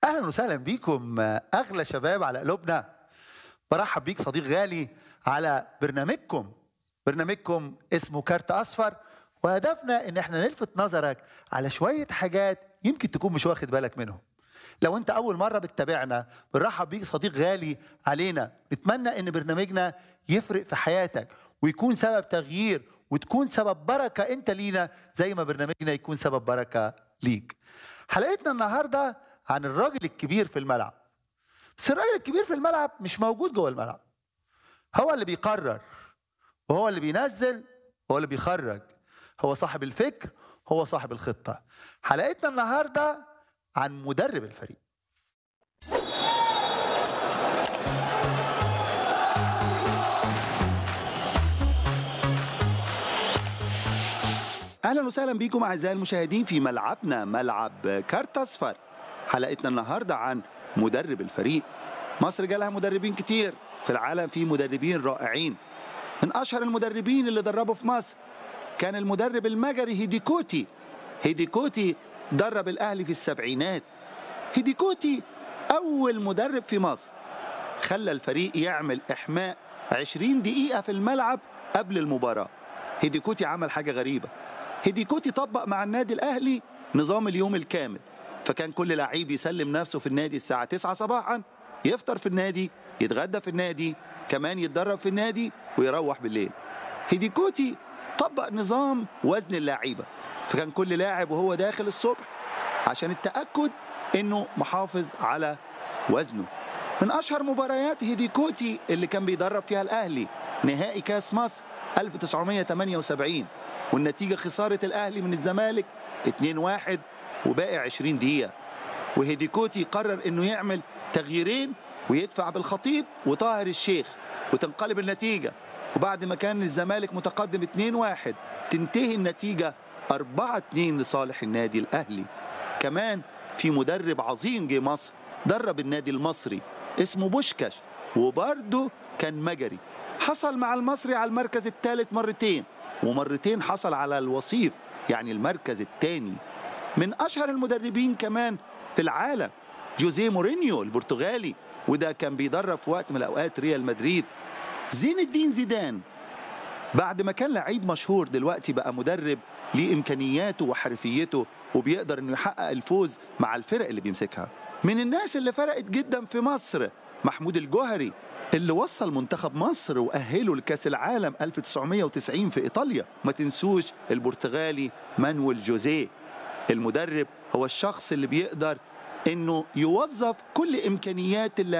اهلا وسهلا بيكم اغلى شباب على قلوبنا برحب بيك صديق غالي على برنامجكم برنامجكم اسمه كارت اصفر وهدفنا ان احنا نلفت نظرك على شويه حاجات يمكن تكون مش واخد بالك منهم لو انت اول مره بتتابعنا بنرحب بيك صديق غالي علينا نتمنى ان برنامجنا يفرق في حياتك ويكون سبب تغيير وتكون سبب بركه انت لينا زي ما برنامجنا يكون سبب بركه ليك حلقتنا النهارده عن الراجل الكبير في الملعب بس الراجل الكبير في الملعب مش موجود جوه الملعب هو اللي بيقرر وهو اللي بينزل هو اللي بيخرج هو صاحب الفكر هو صاحب الخطة حلقتنا النهاردة عن مدرب الفريق اهلا وسهلا بكم اعزائي المشاهدين في ملعبنا ملعب كارت اصفر حلقتنا النهارده عن مدرب الفريق مصر جالها مدربين كتير في العالم في مدربين رائعين من اشهر المدربين اللي دربوا في مصر كان المدرب المجري هيديكوتي هيديكوتي درب الاهلي في السبعينات هيديكوتي اول مدرب في مصر خلى الفريق يعمل احماء 20 دقيقه في الملعب قبل المباراه هيديكوتي عمل حاجه غريبه هيديكوتي طبق مع النادي الاهلي نظام اليوم الكامل فكان كل لعيب يسلم نفسه في النادي الساعه 9 صباحا يفطر في النادي يتغدى في النادي كمان يتدرب في النادي ويروح بالليل هيديكوتي طبق نظام وزن اللعيبه فكان كل لاعب وهو داخل الصبح عشان التاكد انه محافظ على وزنه من اشهر مباريات هيديكوتي اللي كان بيدرب فيها الاهلي نهائي كاس مصر 1978 والنتيجه خساره الاهلي من الزمالك 2-1 وباقي 20 دقيقه وهيديكوتي قرر انه يعمل تغييرين ويدفع بالخطيب وطاهر الشيخ وتنقلب النتيجه وبعد ما كان الزمالك متقدم 2-1 تنتهي النتيجه 4-2 لصالح النادي الاهلي كمان في مدرب عظيم جه مصر درب النادي المصري اسمه بوشكاش وبرضه كان مجري حصل مع المصري على المركز الثالث مرتين ومرتين حصل على الوصيف يعني المركز الثاني من اشهر المدربين كمان في العالم جوزيه مورينيو البرتغالي وده كان بيدرب في وقت من الاوقات ريال مدريد زين الدين زيدان بعد ما كان لعيب مشهور دلوقتي بقى مدرب ليه امكانياته وحرفيته وبيقدر انه يحقق الفوز مع الفرق اللي بيمسكها من الناس اللي فرقت جدا في مصر محمود الجوهري اللي وصل منتخب مصر وأهله لكأس العالم 1990 في إيطاليا ما تنسوش البرتغالي مانويل جوزيه المدرب هو الشخص اللي بيقدر انه يوظف كل امكانيات اللاعب